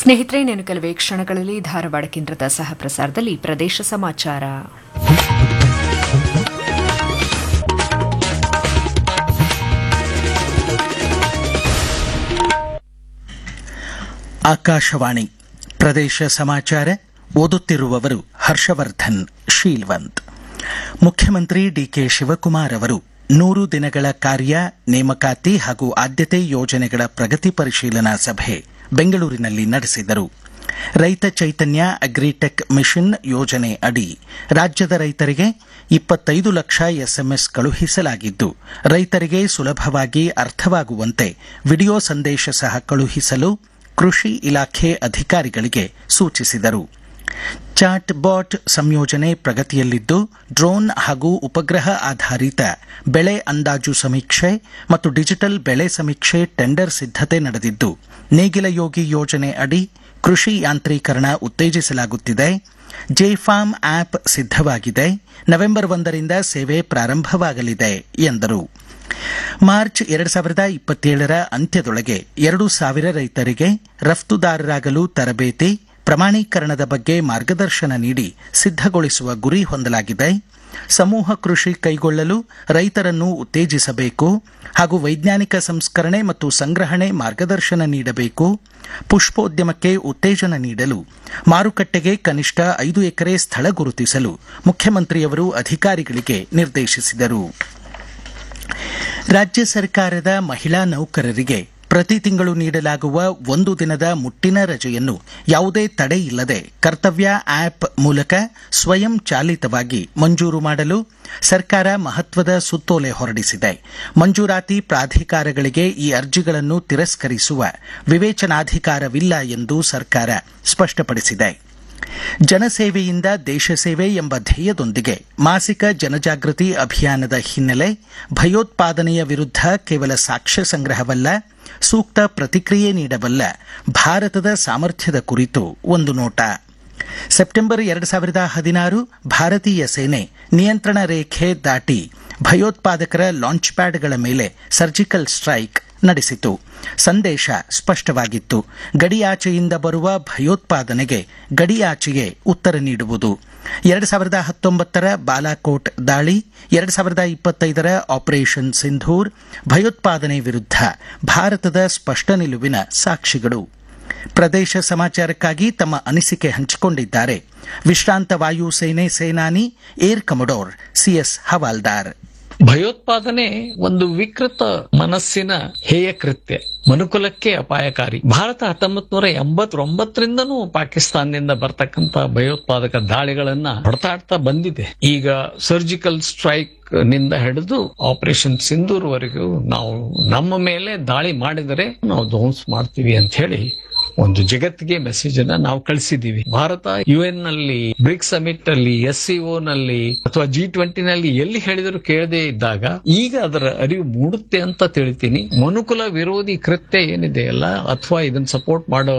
ಸ್ನೇಹಿತರೆ ಇನ್ನೇನು ಕೆಲವೇ ಕ್ಷಣಗಳಲ್ಲಿ ಧಾರವಾಡ ಕೇಂದ್ರದ ಸಹ ಪ್ರಸಾರದಲ್ಲಿ ಪ್ರದೇಶ ಸಮಾಚಾರ ಆಕಾಶವಾಣಿ ಪ್ರದೇಶ ಸಮಾಚಾರ ಓದುತ್ತಿರುವವರು ಹರ್ಷವರ್ಧನ್ ಶೀಲ್ವಂತ್ ಮುಖ್ಯಮಂತ್ರಿ ಡಿಕೆ ಶಿವಕುಮಾರ್ ಅವರು ನೂರು ದಿನಗಳ ಕಾರ್ಯ ನೇಮಕಾತಿ ಹಾಗೂ ಆದ್ಯತೆ ಯೋಜನೆಗಳ ಪ್ರಗತಿ ಪರಿಶೀಲನಾ ಸಭೆ ಬೆಂಗಳೂರಿನಲ್ಲಿ ನಡೆಸಿದರು ರೈತ ಚೈತನ್ಯ ಅಗ್ರಿಟೆಕ್ ಮಿಷನ್ ಯೋಜನೆ ಅಡಿ ರಾಜ್ಯದ ರೈತರಿಗೆ ಇಪ್ಪತ್ತೈದು ಲಕ್ಷ ಎಸ್ಎಂಎಸ್ ಕಳುಹಿಸಲಾಗಿದ್ದು ರೈತರಿಗೆ ಸುಲಭವಾಗಿ ಅರ್ಥವಾಗುವಂತೆ ವಿಡಿಯೋ ಸಂದೇಶ ಸಹ ಕಳುಹಿಸಲು ಕೃಷಿ ಇಲಾಖೆ ಅಧಿಕಾರಿಗಳಿಗೆ ಸೂಚಿಸಿದರು ಚಾಟ್ ಬಾಟ್ ಸಂಯೋಜನೆ ಪ್ರಗತಿಯಲ್ಲಿದ್ದು ಡ್ರೋನ್ ಹಾಗೂ ಉಪಗ್ರಹ ಆಧಾರಿತ ಬೆಳೆ ಅಂದಾಜು ಸಮೀಕ್ಷೆ ಮತ್ತು ಡಿಜಿಟಲ್ ಬೆಳೆ ಸಮೀಕ್ಷೆ ಟೆಂಡರ್ ಸಿದ್ಧತೆ ನಡೆದಿದ್ದು ನೇಗಿಲ ಯೋಗಿ ಯೋಜನೆ ಅಡಿ ಕೃಷಿ ಯಾಂತ್ರೀಕರಣ ಉತ್ತೇಜಿಸಲಾಗುತ್ತಿದೆ ಜೆಫಾರ್ಮ್ ಆಪ್ ಸಿದ್ಧವಾಗಿದೆ ನವೆಂಬರ್ ಒಂದರಿಂದ ಸೇವೆ ಪ್ರಾರಂಭವಾಗಲಿದೆ ಎಂದರು ಮಾರ್ಚ್ ಎರಡು ಸಾವಿರದ ಇಪ್ಪತ್ತೇಳರ ಅಂತ್ಯದೊಳಗೆ ಎರಡು ಸಾವಿರ ರೈತರಿಗೆ ರಫ್ತುದಾರರಾಗಲು ತರಬೇತಿ ಪ್ರಮಾಣೀಕರಣದ ಬಗ್ಗೆ ಮಾರ್ಗದರ್ಶನ ನೀಡಿ ಸಿದ್ಧಗೊಳಿಸುವ ಗುರಿ ಹೊಂದಲಾಗಿದೆ ಸಮೂಹ ಕೃಷಿ ಕೈಗೊಳ್ಳಲು ರೈತರನ್ನು ಉತ್ತೇಜಿಸಬೇಕು ಹಾಗೂ ವೈಜ್ಞಾನಿಕ ಸಂಸ್ಕರಣೆ ಮತ್ತು ಸಂಗ್ರಹಣೆ ಮಾರ್ಗದರ್ಶನ ನೀಡಬೇಕು ಪುಷ್ಪೋದ್ಯಮಕ್ಕೆ ಉತ್ತೇಜನ ನೀಡಲು ಮಾರುಕಟ್ಟೆಗೆ ಕನಿಷ್ಠ ಐದು ಎಕರೆ ಸ್ಥಳ ಗುರುತಿಸಲು ಮುಖ್ಯಮಂತ್ರಿಯವರು ಅಧಿಕಾರಿಗಳಿಗೆ ನಿರ್ದೇಶಿಸಿದರು ರಾಜ್ಯ ಸರ್ಕಾರದ ಮಹಿಳಾ ನೌಕರರಿಗೆ ಪ್ರತಿ ತಿಂಗಳು ನೀಡಲಾಗುವ ಒಂದು ದಿನದ ಮುಟ್ಟಿನ ರಜೆಯನ್ನು ಯಾವುದೇ ತಡೆ ಇಲ್ಲದೆ ಕರ್ತವ್ಯ ಆಪ್ ಮೂಲಕ ಸ್ವಯಂ ಚಾಲಿತವಾಗಿ ಮಂಜೂರು ಮಾಡಲು ಸರ್ಕಾರ ಮಹತ್ವದ ಸುತ್ತೋಲೆ ಹೊರಡಿಸಿದೆ ಮಂಜೂರಾತಿ ಪ್ರಾಧಿಕಾರಗಳಿಗೆ ಈ ಅರ್ಜಿಗಳನ್ನು ತಿರಸ್ಕರಿಸುವ ವಿವೇಚನಾಧಿಕಾರವಿಲ್ಲ ಎಂದು ಸರ್ಕಾರ ಸ್ಪಷ್ಟಪಡಿಸಿದೆ ಜನಸೇವೆಯಿಂದ ದೇಶ ಸೇವೆ ಎಂಬ ಧ್ಯೇಯದೊಂದಿಗೆ ಮಾಸಿಕ ಜನಜಾಗೃತಿ ಅಭಿಯಾನದ ಹಿನ್ನೆಲೆ ಭಯೋತ್ಪಾದನೆಯ ವಿರುದ್ಧ ಕೇವಲ ಸಾಕ್ಷ್ಯ ಸಂಗ್ರಹವಲ್ಲ ಸೂಕ್ತ ಪ್ರತಿಕ್ರಿಯೆ ನೀಡಬಲ್ಲ ಭಾರತದ ಸಾಮರ್ಥ್ಯದ ಕುರಿತು ಒಂದು ನೋಟ ಸೆಪ್ಟೆಂಬರ್ ಎರಡು ಸಾವಿರದ ಹದಿನಾರು ಭಾರತೀಯ ಸೇನೆ ನಿಯಂತ್ರಣ ರೇಖೆ ದಾಟಿ ಭಯೋತ್ಪಾದಕರ ಲಾಂಚ್ ಪ್ಯಾಡ್ಗಳ ಮೇಲೆ ಸರ್ಜಿಕಲ್ ಸ್ಟ್ರೈಕ್ ನಡೆಸಿತು ಸಂದೇಶ ಸ್ಪಷ್ಟವಾಗಿತ್ತು ಗಡಿಯಾಚೆಯಿಂದ ಬರುವ ಭಯೋತ್ಪಾದನೆಗೆ ಗಡಿಯಾಚೆಯೇ ಉತ್ತರ ನೀಡುವುದು ಎರಡು ಸಾವಿರದ ಹತ್ತೊಂಬತ್ತರ ಬಾಲಾಕೋಟ್ ದಾಳಿ ಎರಡು ಸಾವಿರದ ಇಪ್ಪತ್ತೈದರ ಆಪರೇಷನ್ ಸಿಂಧೂರ್ ಭಯೋತ್ಪಾದನೆ ವಿರುದ್ಧ ಭಾರತದ ಸ್ಪಷ್ಟ ನಿಲುವಿನ ಸಾಕ್ಷಿಗಳು ಪ್ರದೇಶ ಸಮಾಚಾರಕ್ಕಾಗಿ ತಮ್ಮ ಅನಿಸಿಕೆ ಹಂಚಿಕೊಂಡಿದ್ದಾರೆ ವಿಶ್ರಾಂತ ವಾಯುಸೇನೆ ಸೇನಾನಿ ಏರ್ ಕಮಡೋರ್ ಸಿಎಸ್ ಹವಾಲ್ದಾರ್ ಭಯೋತ್ಪಾದನೆ ಒಂದು ವಿಕೃತ ಮನಸ್ಸಿನ ಹೇಯ ಕೃತ್ಯ ಮನುಕುಲಕ್ಕೆ ಅಪಾಯಕಾರಿ ಭಾರತ ಹತ್ತೊಂಬತ್ ನೂರ ಎಂಬತ್ತೊಂಬತ್ತರಿಂದನೂ ಪಾಕಿಸ್ತಾನದಿಂದ ಬರ್ತಕ್ಕಂತ ಭಯೋತ್ಪಾದಕ ದಾಳಿಗಳನ್ನ ಹೊಡೆತಾಡ್ತಾ ಬಂದಿದೆ ಈಗ ಸರ್ಜಿಕಲ್ ಸ್ಟ್ರೈಕ್ ನಿಂದ ಹಿಡಿದು ಆಪರೇಷನ್ ಸಿಂಧೂರ್ ವರೆಗೂ ನಾವು ನಮ್ಮ ಮೇಲೆ ದಾಳಿ ಮಾಡಿದರೆ ನಾವು ಧ್ವಂಸ ಮಾಡ್ತೀವಿ ಅಂತ ಹೇಳಿ ಒಂದು ಜಗತ್ತಿಗೆ ಮೆಸೇಜ್ ಅನ್ನ ನಾವು ಕಳಿಸಿದ್ದೀವಿ ಭಾರತ ಯುಎನ್ ನಲ್ಲಿ ಬ್ರಿಕ್ಸ್ ಸಮಿಟ್ ಅಲ್ಲಿ ಎಸ್ ಸಿಒ ನಲ್ಲಿ ಅಥವಾ ಜಿ ಟ್ವೆಂಟಿ ನಲ್ಲಿ ಎಲ್ಲಿ ಹೇಳಿದ್ರು ಕೇಳದೇ ಇದ್ದಾಗ ಈಗ ಅದರ ಅರಿವು ಮೂಡುತ್ತೆ ಅಂತ ತಿಳಿತೀನಿ ಮನುಕುಲ ವಿರೋಧಿ ಕೃತ್ಯ ಏನಿದೆ ಅಲ್ಲ ಅಥವಾ ಇದನ್ನ ಸಪೋರ್ಟ್ ಮಾಡೋ